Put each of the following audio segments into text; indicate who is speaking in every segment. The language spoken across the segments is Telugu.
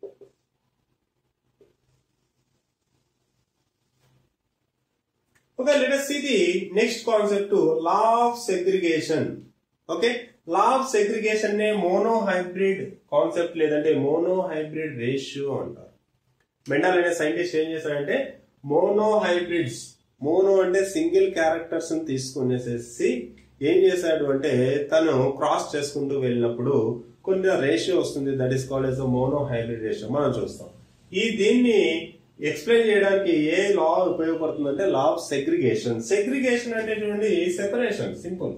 Speaker 1: Okay, let us see the next concept to law of segregation. Okay law of segregation నే మోనో హైబ్రిడ్ కాన్సెప్ట్ లేదంటే మోనో హైబ్రిడ్ రేషియో అంటారు మెండల్ అనే సైంటిస్ట్ ఏం చేశాడంటే మోనో హైబ్రిడ్స్ మోనో అంటే సింగిల్ క్యారెక్టర్స్ ని తీసుకునేసేసి ఏం చేశాడు అంటే తను క్రాస్ చేసుకుంటూ వెళ్ళినప్పుడు కొన్ని రేషియో వస్తుంది that is called as monohybrid ratio మనం చూస్తాం ఈ దీన్ని ఎక్స్ప్లెయిన్ చేయడానికి ఏ లా ఉపయోగపడుతుందంటే లా ఆఫ్ సెగ్రిగేషన్ సెగ్రిగేషన్ అంటే చూడండి సెపరేషన్ సింపుల్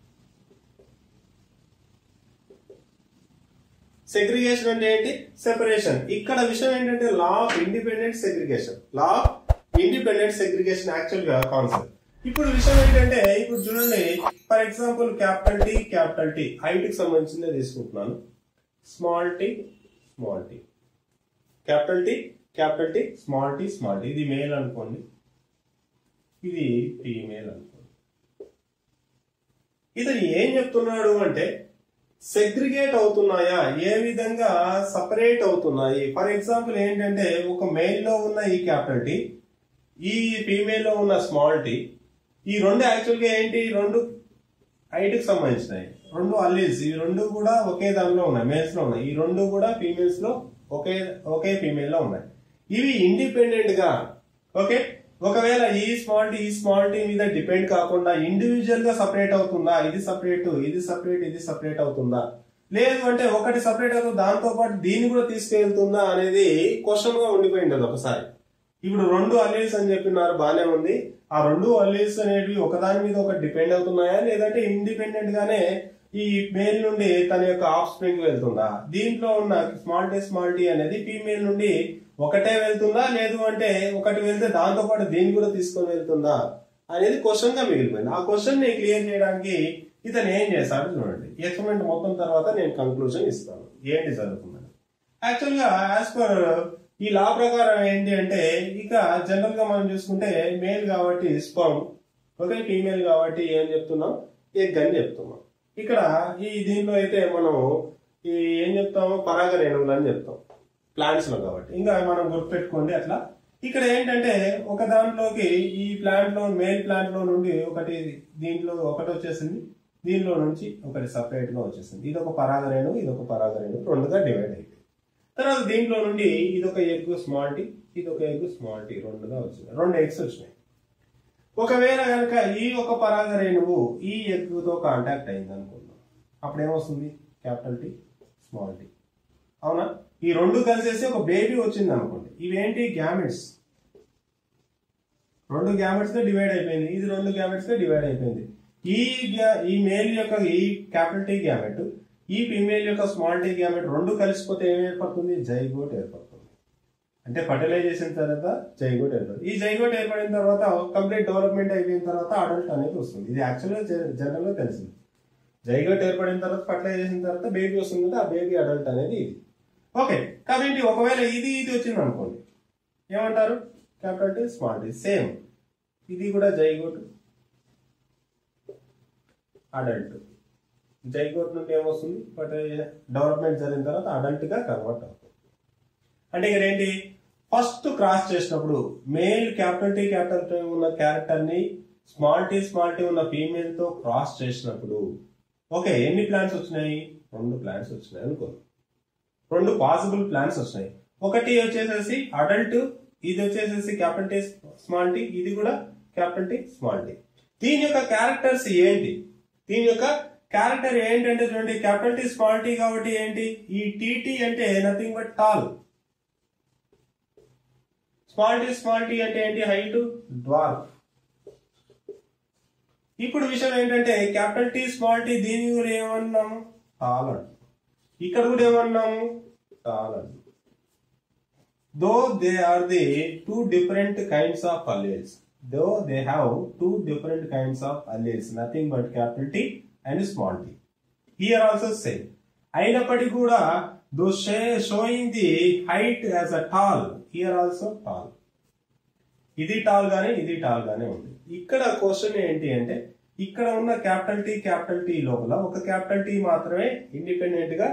Speaker 1: సెగ్రిగేషన్ అంటే ఏంటి సెపరేషన్ ఇక్కడ విషయం ఏంటంటే law of independent segregation law of independent segregation actual గా కాన్సెప్ట్ ఇప్పుడు విషయం ఏంటంటే ఇప్పుడు చూడండి for example capital T capital T height కి సంబంధించిందే తీసుకుంటున్నాను small T small T capital T capital T small T small T ఇది మేల్ అనుకోండి ఇది ఫీమేల్ అనుకోండి ఇతను ఏం చెప్తున్నాడు అంటే సెగ్రిగేట్ అవుతున్నాయా ఏ విధంగా సపరేట్ అవుతున్నాయి ఫర్ ఎగ్జాంపుల్ ఏంటంటే ఒక మేల్ లో ఉన్న ఈ క్యాపిటల్ టీ ఈ ఫీమేల్ లో ఉన్న స్మాల్ టీ ఈ రెండు యాక్చువల్ గా ఏంటి రెండు హైట్ కి సంబంధించినవి రెండు అల్లీస్ ఈ రెండు కూడా ఒకే దానిలో ఉన్నాయి మేల్స్ లో ఉన్నాయి ఈ రెండు కూడా ఫీమేల్స్ లో ఒకే ఒకే ఫీమేల్ లో ఉన్నాయి ఇవి ఇండిపెండెంట్ గా ఓకే ఒకవేళ ఈ స్మాల్ టీ ఈ స్మాల్ టీ మీద డిపెండ్ కాకుండా ఇండివిజువల్ గా సపరేట్ అవుతుందా ఇది సపరేట్ ఇది సపరేట్ ఇది సపరేట్ అవుతుందా లేదు అంటే ఒకటి సపరేట్ అవుతుంది దాంతో పాటు దీన్ని కూడా తీసుకెళ్తుందా అనేది క్వశ్చన్ గా ఉండిపోయింది అది ఒకసారి ఇప్పుడు రెండు అల్లీస్ అని చెప్పినారు బానే ఉంది ఆ రెండు అల్లీస్ అనేవి ఒకదాని మీద ఒకటి డిపెండ్ అవుతున్నాయా లేదంటే ఇండిపెండెంట్ గానే ఈ మేల్ నుండి తన యొక్క ఆఫ్ స్ప్రింగ్ వెళ్తుందా దీంట్లో ఉన్న స్మాల్ టీ స్మాల్ టీ అనేది ఫీమేల్ నుండి ఒకటే వెళ్తుందా లేదు అంటే ఒకటి వెళ్తే దాంతో పాటు దీన్ని కూడా తీసుకొని వెళ్తుందా అనేది క్వశ్చన్ గా మిగిలిపోయింది ఆ క్వశ్చన్ ని క్లియర్ చేయడానికి ఇతను ఏం చేశాడు చూడండి ఎక్స్పెరిమెంట్ మొత్తం తర్వాత నేను కంక్లూజన్ ఇస్తాను ఏంటి జరుగుతుందని యాక్చువల్ గా యాజ్ పర్ ఈ లా ప్రకారం ఏంటి అంటే ఇక జనరల్ గా మనం చూసుకుంటే మేల్ కాబట్టి స్పర్మ్ ఓకే ఫీమేల్ కాబట్టి ఏం చెప్తున్నాం ఎగ్ అని చెప్తున్నాం ఇక్కడ ఈ దీంట్లో అయితే మనం ఈ ఏం చెప్తాము పరాగ రేణువులు అని చెప్తాం ప్లాంట్స్ లో కాబట్టి ఇంకా మనం గుర్తుపెట్టుకోండి అట్లా ఇక్కడ ఏంటంటే ఒక దాంట్లోకి ఈ ప్లాంట్ లో మేల్ ప్లాంట్ లో నుండి ఒకటి దీంట్లో ఒకటి వచ్చేసింది దీనిలో నుంచి ఒకటి సపరేట్ గా వచ్చేసింది ఇది ఒక పరాగ రేణువు ఇది ఒక పరాగ రేణువు రెండుగా డివైడ్ అయిపోయింది తర్వాత దీంట్లో నుండి ఇది ఒక ఎగ్ స్మాల్ టీ ఇది ఒక ఎగ్ స్మాల్ టీ రెండుగా వచ్చింది రెండు ఎగ్స్ వచ్చినాయి ఒకవేళ కనుక ఈ ఒక పరాగ రేణువు ఈ ఎగ్ తో కాంటాక్ట్ అయింది అనుకుందాం అప్పుడు ఏమొస్తుంది క్యాపిటల్ టీ స్మాల్ టీ అవునా ఈ రెండు కలిసేసి ఒక బేబీ వచ్చింది అనుకోండి ఇవేంటి గ్యామెట్స్ రెండు గ్యామెట్స్ గా డివైడ్ అయిపోయింది ఇది రెండు గ్యామెట్స్ గా డివైడ్ అయిపోయింది ఈ ga- ఈ మేల్ యొక్క ఈ క్యాపిటల్ టీ గ్యామెట్ ఈ ఫీమేల్ యొక్క స్మాల్ టీ గ్యామెట్ రెండు కలిసిపోతే ఏం ఏర్పడుతుంది జైగోట్ ఏర్పడుతుంది అంటే ఫర్టిలైజేషన్ తర్వాత జైగోట్ ఏర్పడుతుంది ఈ జైగోట్ ఏర్పడిన తర్వాత కంప్లీట్ డెవలప్మెంట్ అయిపోయిన తర్వాత అడల్ట్ అనేది వస్తుంది ఇది యాక్చువల్గా జనరల్ గా తెలిసింది జైగోట్ ఏర్పడిన తర్వాత ఫర్టిలైజేషన్ తర్వాత బేబీ వస్తుంది కదా ఆ బేబీ అడల్ట్ అనేది ఇది ఓకే కాబట్టి ఒకవేళ ఇది ఇది వచ్చింది అనుకోండి ఏమంటారు capital T small T same ఇది కూడా జైగోట్ అడల్ట్ జైగోట్ నుండి ఏమొస్తుంది బట్ డెవలప్మెంట్ జరిగిన తర్వాత అడల్ట్ గా కన్వర్ట్ అవుతుంది అంటే ఇక్కడ ఏంటి ఫస్ట్ క్రాస్ చేసినప్పుడు male capital T capital T ఉన్న క్యారెక్టర్ ని స్మాల్ టీ స్మాల్ టీ ఉన్న ఫీమేల్ తో క్రాస్ చేసినప్పుడు ఓకే ఎన్ని ప్లాంట్స్ వచ్చినాయి రెండు ప్లాంట్స్ వచ్చినాయి అనుకో రెండు పాసిబుల్ ప్లాన్స్ వచ్చినాయి ఒకటి వచ్చేసేసి అడల్ట్ ఇది వచ్చేసేసి క్యాపిటల్ టీ స్మాల్ టీ ఇది కూడా క్యాపిటల్ టీ స్మాల్ టీ దీని యొక్క క్యారెక్టర్స్ ఏంటి దీని యొక్క క్యారెక్టర్ ఏంటంటే చూడండి క్యాపిటల్ టీ స్మాల్ టీ కాబట్టి ఏంటి ఈ టీటీ అంటే nothing but tall small T small T అంటే ఏంటి హైట్ డ్వార్ఫ్ ఇప్పుడు విషయం ఏంటంటే క్యాపిటల్ టీ స్మాల్ టీ దీని కూడా ఏమన్నాము టాల్ అంటాం ఇక్కడ కూడా ఏమన్నాము టాల్ అంటాం though they are the two different kinds of alleles though they have two different kinds of alleles nothing but capital T and small T here also same అయినప్పటికీ కూడా though showing the height as a tall here also tall ఇది టాల్ గానే ఇది టాల్ గానే ఉంది ఇక్కడ క్వశ్చన్ ఏంటి అంటే ఇక్కడ ఉన్న క్యాపిటల్ టీ క్యాపిటల్ టీ లోపల ఒక క్యాపిటల్ టీ మాత్రమే ఇండిపెండెంట్ గా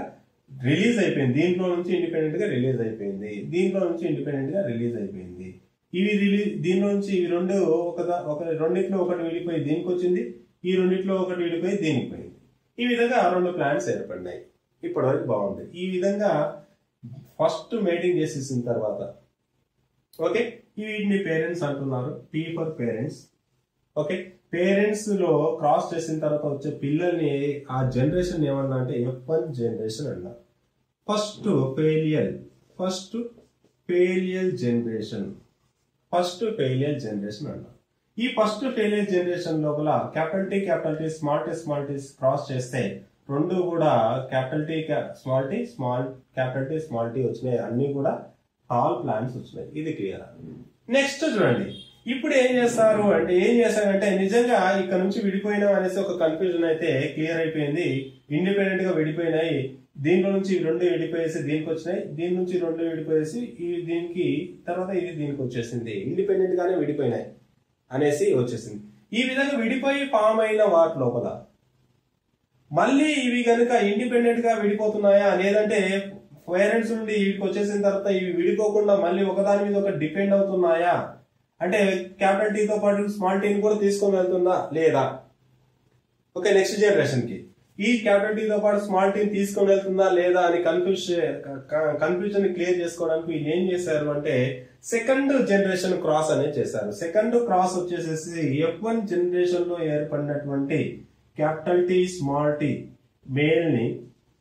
Speaker 1: రిలీజ్ అయిపోయింది దీంట్లో నుంచి ఇండిపెండెంట్ గా రిలీజ్ అయిపోయింది దీంట్లో నుంచి ఇండిపెండెంట్ గా రిలీజ్ అయిపోయింది ఇవి రిలీజ్ దీనిలో నుంచి ఇవి రెండు ఒక దా- ఒక రెండిట్లో ఒకటి విడిపోయి దీనికి వచ్చింది ఈ రెండిట్లో ఒకటి విడిపోయి దీనికి పోయింది ఈ విధంగా రెండు ప్లాంట్స్ ఏర్పడినాయి ఇప్పటివరకు బాగుంది ఈ విధంగా ఫస్ట్ మేటింగ్ చేసేసిన తర్వాత ఓకే వీటిని పేరెంట్స్ అంటున్నారు P for parents okay parents లో క్రాస్ చేసిన తర్వాత వచ్చే పిల్లల్ని ఆ జనరేషన్ ఏమన్నా అంటే ఎఫ్ వన్ జనరేషన్ అన్నా first filial first filial generation first filial generation అన్నా ఈ ఫస్ట్ ఫెయిలియర్ జనరేషన్ లోపల capital T capital T small T small T cross చేస్తే రెండు కూడా capital T small T small capital T small T వచ్చినాయి అన్ని కూడా టాల్ ప్లాంట్స్ వచ్చినాయి ఇది క్లియర్ నెక్స్ట్ చూడండి ఇప్పుడు ఏం చేస్తారు అంటే ఏం చేస్తారంటే నిజంగా ఇక్కడ నుంచి విడిపోయినాం అనేసి ఒక కన్ఫ్యూజన్ అయితే క్లియర్ అయిపోయింది ఇండిపెండెంట్ గా విడిపోయినాయి దీంట్లో నుంచి ఇవి రెండు విడిపోయేసి దీనికి వచ్చినాయి దీని నుంచి రెండు విడిపోయేసి ఈ దీనికి తర్వాత ఇది దీనికి వచ్చేసింది ఇండిపెండెంట్ గానే విడిపోయినాయి అనేసి వచ్చేసింది ఈ విధంగా విడిపోయి ఫామ్ అయిన వాటి లోపల మళ్ళీ ఇవి కనుక ఇండిపెండెంట్ గా విడిపోతున్నాయా లేదంటే పేరెంట్స్ నుండి వీటికి వచ్చేసిన తర్వాత ఇవి విడిపోకుండా మళ్ళీ ఒకదాని మీద ఒక డిపెండ్ అవుతున్నాయా అంటే క్యాపిటల్ టీతో పాటు స్మాల్ టీని కూడా తీసుకొని వెళ్తుందా లేదా ఓకే నెక్స్ట్ జనరేషన్ కి ఈ క్యాపిటల్ టీతో పాటు స్మాల్ టీని తీసుకొని వెళ్తుందా లేదా అని కన్ఫ్యూజ్ కన్ఫ్యూజన్ క్లియర్ చేసుకోవడానికి వీళ్ళు ఏం చేశారు అంటే సెకండ్ జనరేషన్ క్రాస్ అనేది చేశారు సెకండ్ క్రాస్ వచ్చేసేసి ఎఫ్ వన్ జనరేషన్ లో ఏర్పడినటువంటి capital T small T male ని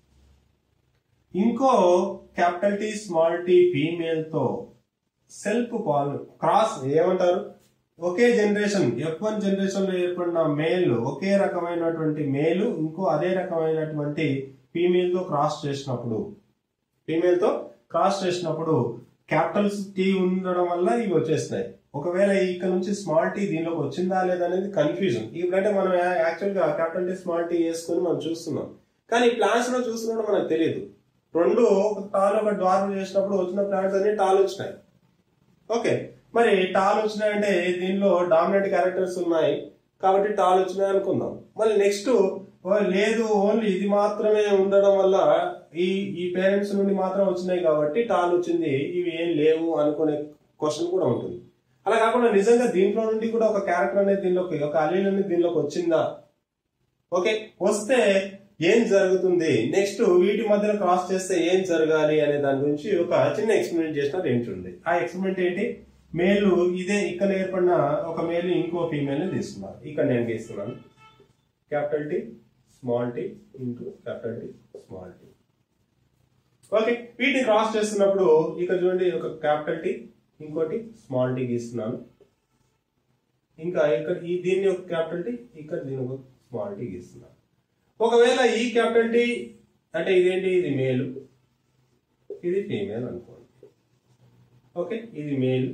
Speaker 1: ఇంకో capital T small T female తో సెల్ఫ్ పాల్ క్రాస్ ఏమంటారు ఒకే జనరేషన్ ఎఫ్ వన్ జనరేషన్ లో ఏర్పడిన మేల్ ఒకే రకమైనటువంటి మేలు ఇంకో అదే రకమైనటువంటి ఫీమేల్ తో క్రాస్ చేసినప్పుడు ఫీమేల్ తో క్రాస్ చేసినప్పుడు క్యాపిటల్స్ టీ ఉండడం వల్ల ఇవి వచ్చేస్తున్నాయి ఒకవేళ ఇక్కడ నుంచి స్మాల్ టీ దీనిలోకి వచ్చిందా లేదా అనేది కన్ఫ్యూజన్ ఇప్పుడంటే మనం యాక్చువల్ గా క్యాపిటల్ టీ స్మాల్ టీ వేసుకొని మనం చూస్తున్నాం కానీ ప్లాన్స్ లో చూస్తున్నప్పుడు మనకు తెలియదు రెండు ఒక టాల్ ఒక డ్వార్ఫ్ చేసినప్పుడు వచ్చిన ప్లాంట్స్ అన్ని టాల్ వచ్చినాయి ఓకే మరి టాల్ వచ్చినాయంటే దీనిలో డామినెంట్ క్యారెక్టర్స్ ఉన్నాయి కాబట్టి టాల్ వచ్చినాయి అనుకుందాం మళ్ళీ నెక్స్ట్ లేదు ఓన్లీ ఇది మాత్రమే ఉండడం వల్ల ఈ ఈ పేరెంట్స్ నుండి మాత్రం వచ్చినాయి కాబట్టి టాల్ వచ్చింది ఇవి ఏం లేవు అనుకునే క్వశ్చన్ కూడా ఉంటుంది అలా కాకుండా నిజంగా దీంట్లో నుండి కూడా ఒక క్యారెక్టర్ అనేది దీనిలోకి ఒక అలీల్ అనేది దీనిలోకి వచ్చిందా ఓకే వస్తే ఏం జరుగుతుంది నెక్స్ట్ వీటి మధ్యలో క్రాస్ చేస్తే ఏం జరగాలి అనే దాని గురించి ఒక చిన్న ఎక్స్పెరిమెంట్ చేసినట్టు ఏంటి ఉంది ఆ ఎక్స్పెరిమెంట్ ఏంటి మేలు ఇదే ఇక్కడ ఏర్పడిన ఒక మేలు ఇంకో ఫీమేల్ ని తీసుకున్నారు ఇక్కడ నేను గీస్తున్నాను capital T small T into capital T small T okay వీటిని క్రాస్ చేస్తున్నప్పుడు ఇక్కడ చూడండి ఒక క్యాపిటల్ టీ ఇంకోటి స్మాల్ టీ గీస్తున్నాను ఇంకా ఇక్కడ ఈ దీన్ని ఒక క్యాపిటల్ టీ ఇక్కడ దీని ఒక స్మాల్ టీ గీస్తున్నాను ఒకవేళ ఈ క్యాపిటల్ టీ అంటే ఇదేంటి ఇది మేలు ఇది ఫీమేల్ అనుకోండి ఓకే ఇది మేల్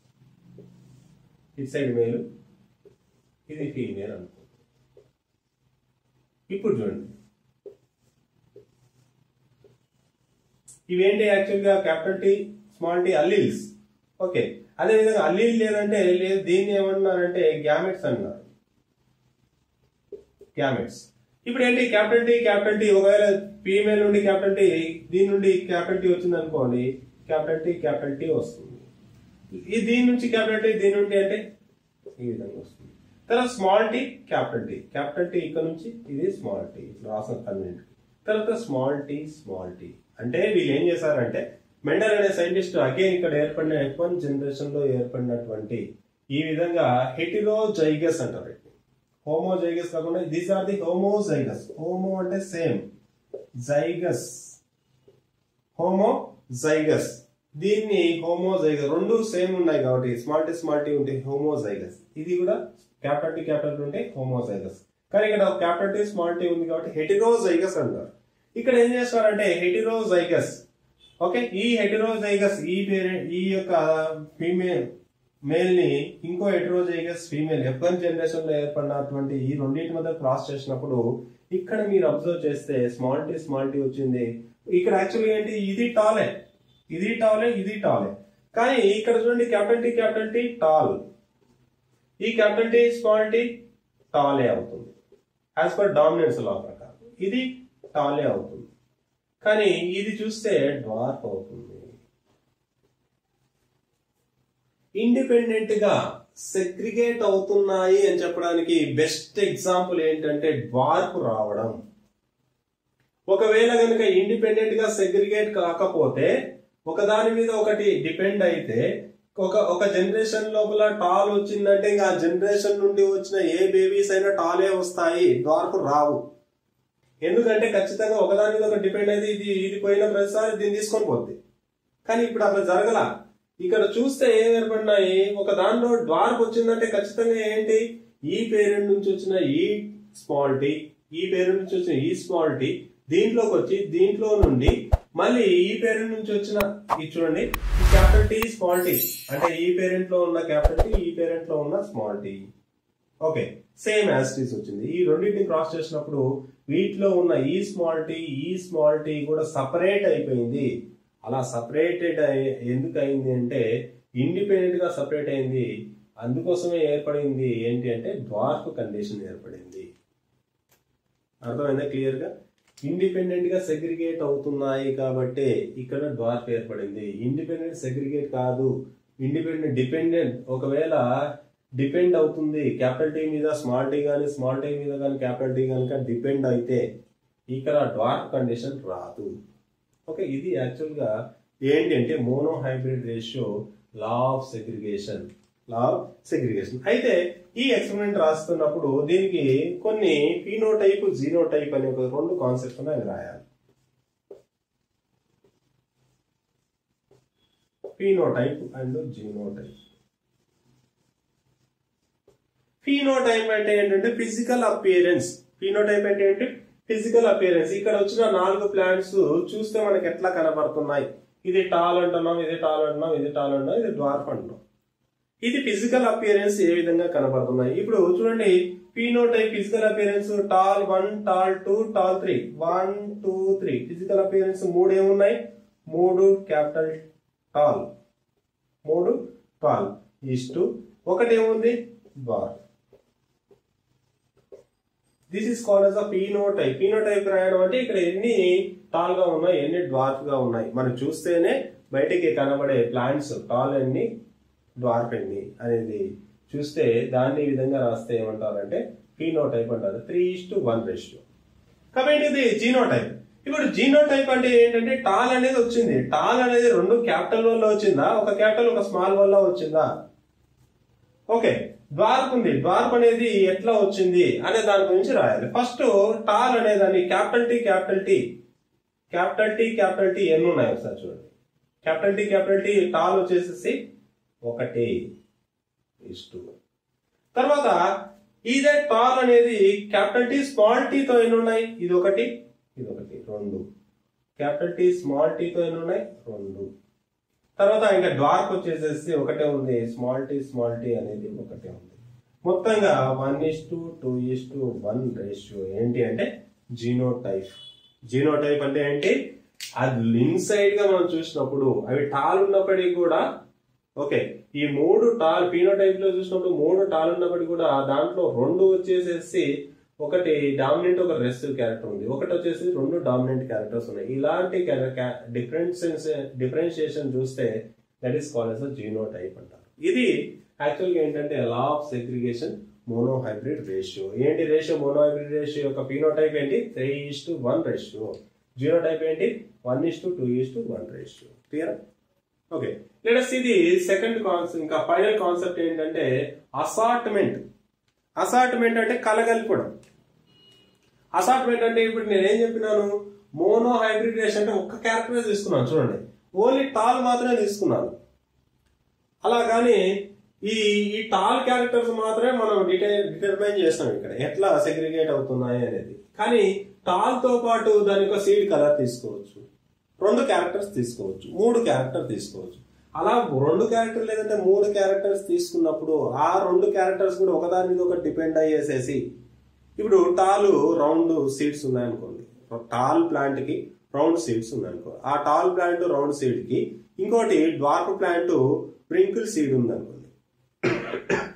Speaker 1: ఇటు సైడ్ మేలు ఇది ఫీమేల్ అనుకోండి ఇప్పుడు చూడండి ఇవేంటి యాక్చువల్గా capital T small T alleles okay అదే విధంగా అల్లీల్ లేదంటే లేదు దీన్ని ఏమన్నారంటే గ్యామెట్స్ అన్నారు గ్యామెట్స్ ఇప్పుడు ఏంటి క్యాపిటల్ టీ క్యాపిటల్ టీ ఒకవేళ ఫీమేల్ నుండి క్యాపిటల్ టీ దీని నుండి క్యాపిటల్ టీ వచ్చింది అనుకోండి క్యాపిటల్ టీ క్యాపిటల్ టీ వస్తుంది ఈ దీని నుంచి క్యాపిటల్ టీ దీని నుండి అంటే ఈ విధంగా వస్తుంది తర్వాత small T capital T capital T ఇక్కడ నుంచి ఇది స్మాల్ టీ రాసిన కన్వెంట్ తర్వాత స్మాల్ టీ స్మాల్ టీ అంటే వీళ్ళు ఏం చేశారంటే మెండల్ అనే సైంటిస్ట్ అగైన్ ఇక్కడ ఏర్పడిన ఎఫ్ వన్ జనరేషన్ లో ఏర్పడినటువంటి ఈ విధంగా హెటిరోజైగస్ అంటారు హోమోజైగస్ కాకుండా these are the homozygous homo అంటే సేమ్ జైగస్ హోమో జైగస్ దీన్ని హోమోజైగస్ రెండు సేమ్ ఉన్నాయి కాబట్టి స్మాల్ టీ స్మాల్ టీ ఉంటే హోమోజైగస్ ఇది కూడా క్యాపిటల్ టీ క్యాపిటల్ ఉంటే హోమోజైగస్ కానీ ఇక్కడ క్యాపిటల్ టీ స్మాల్ టీ ఉంది కాబట్టి హెటిరోజైగస్ అంటారు ఇక్కడ ఏం చేస్తారంటే హెటిరోజైగస్ ఓకే ఈ హెటిరోజైగస్ ఈ పేరెంట్ ఈ యొక్క ఫీమేల్ మేల్ ని ఇంకో heterozygous female F one generation లో ఏర్పడినటువంటి ఈ రెండింటి మధ్య క్రాస్ చేసినప్పుడు ఇక్కడ మీరు అబ్జర్వ్ చేస్తే స్మాల్ టీ స్మాల్ టీ వచ్చింది ఇక్కడ యాక్చువల్గా ఏంటి ఇది టాలే ఇది టాలే ఇది టాలే కానీ ఇక్కడ చూడండి capital T capital T tall ఈ క్యాపిటల్ టీ స్మాల్ టీ టాలే అవుతుంది యాజ్ పర్ డామినెన్స్ లా ప్రకారం ఇది టాలే అవుతుంది కానీ ఇది చూస్తే డ్వార్ఫ్ అవుతుంది ఇండిపెండెంట్ గా సెగ్రిగేట్ అవుతున్నాయి అని చెప్పడానికి బెస్ట్ ఎగ్జాంపుల్ ఏంటంటే డ్వార్ఫ్ రావడం ఒకవేళ కనుక ఇండిపెండెంట్ గా సెగ్రిగేట్ కాకపోతే ఒకదాని మీద ఒకటి డిపెండ్ అయితే ఒక ఒక జనరేషన్ లోపల టాల్ వచ్చిందంటే ఇంకా ఆ జనరేషన్ నుండి వచ్చిన ఏ బేబీస్ అయినా టాలే వస్తాయి డ్వార్ఫ్ రావు ఎందుకంటే ఖచ్చితంగా ఒకదాని మీద ఒకటి డిపెండ్ అయితే ఇది ఇది పోయిన ప్రతిసారి దీన్ని తీసుకొని పోద్ది కానీ ఇప్పుడు అట్లా జరగల ఇక్కడ చూస్తే ఏం ఏర్పడినాయి ఒక దానిలో డ్వార్ఫ్ వచ్చిందంటే ఖచ్చితంగా ఏంటి ఈ పేరెంట్ నుంచి వచ్చిన ఈ స్మాల్ టీ ఈ పేరెంట్ నుంచి వచ్చిన ఈ స్మాల్ టీ దీంట్లోకి వచ్చి దీంట్లో నుండి మళ్ళీ ఈ పేరెంట్ నుంచి వచ్చిన ఇది చూడండి క్యాపిటల్ టీ స్మాల్ టీ అంటే ఈ పేరెంట్ లో ఉన్న క్యాపిటల్ టీ ఈ పేరెంట్ లో ఉన్న small T okay same as it is వచ్చింది ఈ రెండింటిని క్రాస్ చేసినప్పుడు వీటిలో ఉన్న ఈ స్మాల్ టీ ఈ స్మాల్ టీ కూడా సపరేట్ అయిపోయింది అలా సపరేటెడ్ ఎందుకు అయింది అంటే ఇండిపెండెంట్ గా సపరేట్ అయింది అందుకోసమే ఏర్పడింది ఏంటి అంటే డ్వార్ఫ్ కండిషన్ ఏర్పడింది అర్థమైందా క్లియర్ గా ఇండిపెండెంట్ గా సెగ్రిగేట్ అవుతున్నాయి కాబట్టి ఇక్కడ డ్వార్ఫ్ ఏర్పడింది ఇండిపెండెంట్ సెగ్రిగేట్ కాదు ఇండిపెండెంట్ డిపెండెంట్ ఒకవేళ డిపెండ్ అవుతుంది క్యాపిటల్ టీ మీద స్మాల్ టీ కానీ స్మాల్ టీ మీద కానీ క్యాపిటల్ టీ కనుక డిపెండ్ అయితే ఇక్కడ డ్వార్ఫ్ కండిషన్ రాదు ఓకే ఇది యాక్చువల్ గా ఏంటి అంటే monohybrid ratio law of segregation law of segregation అయితే ఈ ఎక్స్పెరిమెంట్ రాస్తున్నప్పుడు దీనికి కొన్ని ఫీనోటైప్ జీనోటైప్ అనే ఒక రెండు కాన్సెప్ట్స్ ఉన్నాయి రాయాలి ఫీనోటైప్ అండ్ జీనోటైప్ ఫీనోటైప్ అంటే ఏంటంటే ఫిజికల్ అపియరెన్స్ ఫీనోటైప్ అంటే ఏంటి ఫిజికల్ అపియరెన్స్ ఇక్కడ వచ్చిన నాలుగు ప్లాంట్స్ చూస్తే మనకి ఎట్లా కనబడుతున్నాయి ఇది టాల్ అంటున్నాం ఇది టాల్ అంటున్నాం ఇది టాల్ అంటున్నాం ఇది డ్వార్ఫ్ అంటున్నాం ఇది ఫిజికల్ అపియరెన్స్ ఏ విధంగా కనబడుతున్నాయి ఇప్పుడు చూడండి phenotype physical appearance tall one tall two tall three one two three physical appearance మూడు ఏమున్నాయి మూడు క్యాపిటల్ టాల్ మూడు టాల్ ఇస్టు ఒకటి ఏముంది dwarf this is called as a phenotype phenotype రాయడం అంటే ఇక్కడ ఎన్ని టాల్ గా ఉన్నాయి ఎన్ని డ్వార్ఫ్ గా ఉన్నాయి మనం చూస్తేనే బయటికి కనబడే ప్లాంట్స్ టాల్ ఎన్ని డ్వార్ఫ్ ఎన్ని అనేది చూస్తే దాన్ని ఈ విధంగా రాస్తే ఏమంటారంటే ఫీనోటైప్ అంటారు three is to one ratio కాబట్టి ఇది జీనోటైప్ ఇప్పుడు జీనోటైప్ అంటే ఏంటంటే టాల్ అనేది వచ్చింది టాల్ అనేది రెండు క్యాపిటల్ వల్ల వచ్చిందా ఒక క్యాపిటల్ ఒక స్మాల్ వల్ల వచ్చిందా ఓకే ద్వార్ప్ ఉంది ద్వార్ప్ అనేది ఎట్లా వచ్చింది అనే దాని గురించి రాయాలి ఫస్ట్ టాల్ అనే దాన్ని capital T capital T capital T capital T ఎన్ని ఉన్నాయి ఒకసారి చూడండి capital T capital T tall వచ్చేసేసి ఒకటి ఇష్టు తర్వాత ఇదే టాల్ అనేది క్యాపిటల్ టీ స్మాల్ టీతో ఎన్ని ఉన్నాయి ఇది ఒకటి ఇది ఒకటి రెండు క్యాపిటల్ టీ స్మాల్ టీతో ఎన్ని ఉన్నాయి రెండు తర్వాత ఇంకా డార్క్ వచ్చేసేసి ఒకటే ఉంది స్మాల్ టీ స్మాల్ టీ అనేది ఒకటే ఉంది మొత్తంగా one is to two two to one రేషియో ఏంటి అంటే జీనోటైప్ జీనోటైప్ అంటే ఏంటి అది ఇన్సైడ్ గా మనం చూసినప్పుడు అవి టాల్ ఉన్నప్పటికీ కూడా ఓకే ఈ మూడు టాల్ ఫీనోటైప్ లో చూసినప్పుడు మూడు టాల్ ఉన్నప్పటికీ కూడా దాంట్లో రెండు వచ్చేసేసి ఒకటి డామినెంట్ ఒక రెసివ్ క్యారెక్టర్ ఉంది ఒకటి వచ్చేసి రెండు డామినెంట్ క్యారెక్టర్స్ ఉన్నాయి ఇలాంటి డిఫరెన్సెస్ డిఫరెన్షియేషన్ చూస్తే that is call as genotype అంటారు ఇది యాక్చువల్ గా ఏంటంటే law of segregation monohybrid ratio ఏంటి రేషియో మోనో హైబ్రిడ్ రేషియో యొక్క ఫీనోటైప్ ఏంటి three is to one ratio genotype ఏంటి one is to two is to one ratio clear okay let's ఇది సెకండ్ కాన్సెప్ట్ ఇంకా ఫైనల్ కాన్సెప్ట్ ఏంటంటే అసార్ట్మెంట్ అసార్ట్మెంట్ అంటే కలగలిపడం అసార్ట్మెంట్ అంటే ఇప్పుడు నేనేం చెప్పినాను మోనో హైబ్రిడేషన్ అంటే ఒక్క క్యారెక్టర్ తీసుకున్నాను చూడండి ఓన్లీ టాల్ మాత్రమే తీసుకున్నాను అలా కానీ ఈ ఈ టాల్ క్యారెక్టర్స్ మాత్రమే మనం డిటైల్ డిటర్మైన్ చేస్తాం ఇక్కడ ఎట్లా సెగ్రిగేట్ అవుతున్నాయి అనేది కానీ టాల్ తో పాటు దాని యొక్క సీడ్ కలర్ తీసుకోవచ్చు రెండు క్యారెక్టర్స్ తీసుకోవచ్చు మూడు క్యారెక్టర్ తీసుకోవచ్చు అలా రెండు క్యారెక్టర్ లేదంటే మూడు క్యారెక్టర్స్ తీసుకున్నప్పుడు ఆ రెండు క్యారెక్టర్స్ కూడా ఒకదాని మీద ఒకటి డిపెండ్ అయ్యేసేసి ఇప్పుడు టాలు రౌండ్ సీడ్స్ ఉన్నాయనుకోండి టాల్ ప్లాంట్ కి రౌండ్ సీడ్స్ ఉన్నాయనుకో ఆ టాల్ ప్లాంట్ రౌండ్ సీడ్ కి ఇంకోటి డ్వార్ఫ్ ప్లాంట్ ప్రింకిల్ సీడ్ ఉందనుకోండి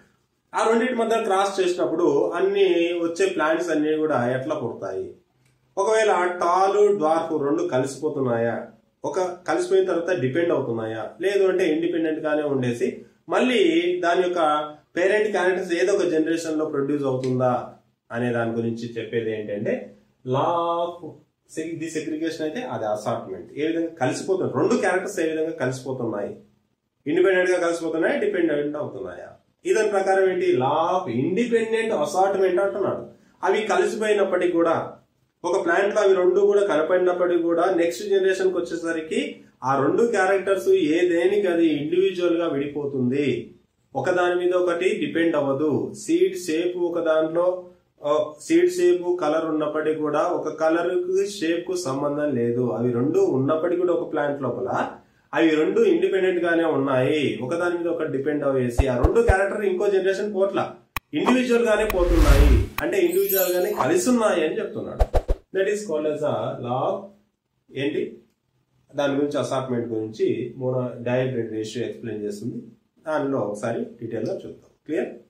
Speaker 1: ఆ రెండింటి మధ్య క్రాస్ చేసినప్పుడు అన్ని వచ్చే ప్లాంట్స్ అన్ని కూడా ఎట్లా పుడతాయి ఒకవేళ టాలు డ్వార్ఫ్ రెండు కలిసిపోతున్నాయా ఒక కలిసిపోయిన తర్వాత డిపెండ్ అవుతున్నాయా లేదు అంటే ఇండిపెండెంట్ గానే ఉండేసి మళ్ళీ దాని యొక్క పేరెంట్ క్యారెక్టర్స్ ఏదో ఒక జనరేషన్ లో ప్రొడ్యూస్ అవుతుందా అనే దాని గురించి చెప్పేది ఏంటంటే లా ఆఫ్ ది సెగ్రిగేషన్ అయితే అది అసార్ట్మెంట్ ఏ విధంగా కలిసిపోతుంది రెండు క్యారెక్టర్స్ ఏ విధంగా కలిసిపోతున్నాయి ఇండిపెండెంట్ గా కలిసిపోతున్నాయా డిపెండెంట్ అవుతున్నాయా ఇదని ప్రకారం ఏంటి లా ఆఫ్ ఇండిపెండెంట్ అసార్ట్మెంట్ అంటున్నాడు అవి కలిసిపోయినప్పటికీ కూడా ఒక ప్లాంట్ లో అవి రెండు కూడా కనపడినప్పటికీ కూడా నెక్స్ట్ జనరేషన్ కి వచ్చేసరికి ఆ రెండు క్యారెక్టర్స్ ఏ దేనికి అది ఇండివిజువల్ గా విడిపోతుంది ఒక దాని మీద ఒకటి డిపెండ్ అవ్వదు సీడ్ షేప్ ఒక దాంట్లో సీడ్ షేప్ కలర్ ఉన్నప్పటికీ కూడా ఒక కలర్ కు షేప్ కు సంబంధం లేదు అవి రెండు ఉన్నప్పటికీ కూడా ఒక ప్లాంట్ లోపల అవి రెండు ఇండిపెండెంట్ గానే ఉన్నాయి ఒక దాని మీద ఒకటి డిపెండ్ అవ్వేసి ఆ రెండు క్యారెక్టర్ ఇంకో జనరేషన్ పోట్ల ఇండివిజువల్ గానే పోతున్నాయి అంటే ఇండివిజువల్ గానే కలిసి ఉన్నాయి అని చెప్తున్నాడు that is called as a law ఏంటి దాని గురించి అసార్ట్మెంట్ గురించి మోనో డయాగ్రేడ్ రేషియో ఎక్స్ప్లెయిన్ చేస్తుంది దానిలో ఒకసారి డీటెయిల్ గా చూద్దాం క్లియర్